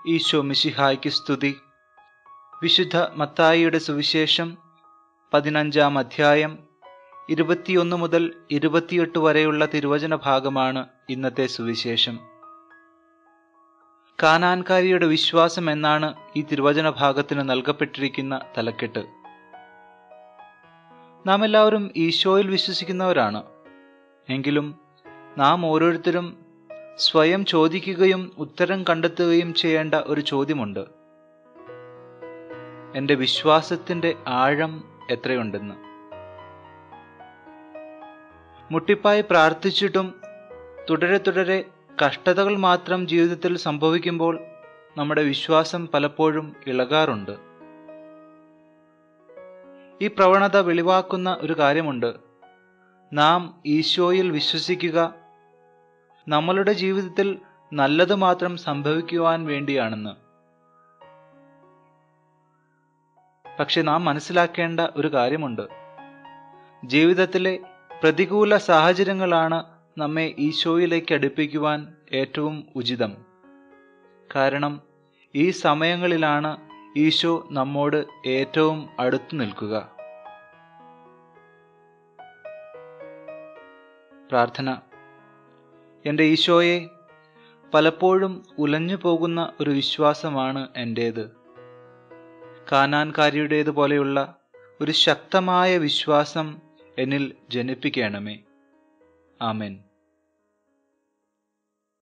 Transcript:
ഈശോ മിശിഹായ്ക്ക് സ്തുതി വിശുദ്ധ മത്തായിയുടെ സുവിശേഷം പതിനഞ്ചാം അധ്യായം ഇരുപത്തിയൊന്ന് മുതൽ ഇരുപത്തിയെട്ട് വരെയുള്ള തിരുവചന ഭാഗമാണ് ഇന്നത്തെ സുവിശേഷം കാനാൻകാരിയുടെ വിശ്വാസം എന്നാണ് ഈ തിരുവചന ഭാഗത്തിന് നൽകപ്പെട്ടിരിക്കുന്ന തലക്കെട്ട് നാം എല്ലാവരും ഈശോയിൽ വിശ്വസിക്കുന്നവരാണ് എങ്കിലും നാം ഓരോരുത്തരും സ്വയം ചോദിക്കുകയും ഉത്തരം കണ്ടെത്തുകയും ചെയ്യേണ്ട ഒരു ചോദ്യമുണ്ട് എൻ്റെ വിശ്വാസത്തിൻ്റെ ആഴം എത്രയുണ്ടെന്ന് മുട്ടിപ്പായി പ്രാർത്ഥിച്ചിട്ടും തുടരെ തുടരെ കഷ്ടതകൾ മാത്രം ജീവിതത്തിൽ സംഭവിക്കുമ്പോൾ നമ്മുടെ വിശ്വാസം പലപ്പോഴും ഇളകാറുണ്ട് ഈ പ്രവണത വെളിവാക്കുന്ന ഒരു കാര്യമുണ്ട് നാം ഈശോയിൽ വിശ്വസിക്കുക നമ്മളുടെ ജീവിതത്തിൽ നല്ലത് മാത്രം സംഭവിക്കുവാൻ വേണ്ടിയാണെന്ന് പക്ഷെ നാം മനസ്സിലാക്കേണ്ട ഒരു കാര്യമുണ്ട് ജീവിതത്തിലെ പ്രതികൂല സാഹചര്യങ്ങളാണ് നമ്മെ ഈശോയിലേക്ക് അടുപ്പിക്കുവാൻ ഏറ്റവും ഉചിതം കാരണം ഈ സമയങ്ങളിലാണ് ഈശോ നമ്മോട് ഏറ്റവും അടുത്തു നിൽക്കുക പ്രാർത്ഥന എൻ്റെ ഈശോയെ പലപ്പോഴും ഉലഞ്ഞു പോകുന്ന ഒരു വിശ്വാസമാണ് എൻ്റേത് കാനാൻകാരിയുടേതുപോലെയുള്ള ഒരു ശക്തമായ വിശ്വാസം എന്നിൽ ജനിപ്പിക്കണമേ ആമേൻ